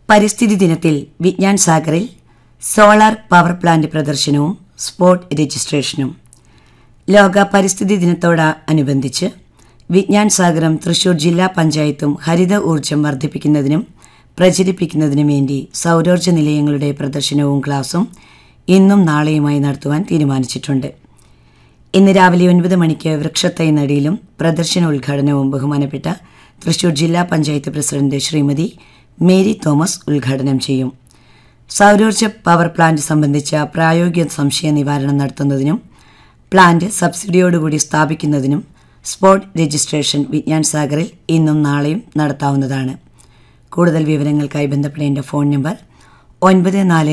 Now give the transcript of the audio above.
പരിസ്ഥിതി ദിനത്തിൽ വിജ്ഞാൻ സാഗറിൽ സോളാർ പവർ പ്ലാന്റ് പ്രദർശനവും സ്പോട്ട് രജിസ്ട്രേഷനും ലോക പരിസ്ഥിതി ദിനത്തോടനുബന്ധിച്ച് വിജ്ഞാൻ സാഗരം തൃശൂർ ജില്ലാ പഞ്ചായത്തും ഹരിത ഊർജം വർദ്ധിപ്പിക്കുന്നതിനും പ്രചരിപ്പിക്കുന്നതിനും വേണ്ടി സൗരോർജ്ജ നിലയങ്ങളുടെ പ്രദർശനവും ക്ലാസും ഇന്നും നാളെയുമായി നടത്തുവാൻ തീരുമാനിച്ചിട്ടുണ്ട് ഇന്ന് രാവിലെ ഒൻപത് മണിക്ക് വൃക്ഷത്തൈ നടിയിലും പ്രദർശന ഉദ്ഘാടനവും ബഹുമാനപ്പെട്ട തൃശൂർ ജില്ലാ പഞ്ചായത്ത് പ്രസിഡന്റ് ശ്രീമതി മേരി തോമസ് ഉദ്ഘാടനം ചെയ്യും സൗരോർജ്ജ പവർ പ്ലാന്റ് സംബന്ധിച്ച പ്രായോഗിക സംശയ നിവാരണം നടത്തുന്നതിനും പ്ലാന്റ് സബ്സിഡിയോടുകൂടി സ്ഥാപിക്കുന്നതിനും സ്പോട്ട് രജിസ്ട്രേഷൻ വിജ്ഞാൻ സാഗറിൽ ഇന്നും നാളെയും നടത്താവുന്നതാണ് കൂടുതൽ വിവരങ്ങൾക്കായി ബന്ധപ്പെടേണ്ട ഫോൺ നമ്പർ ഒൻപത് നാല്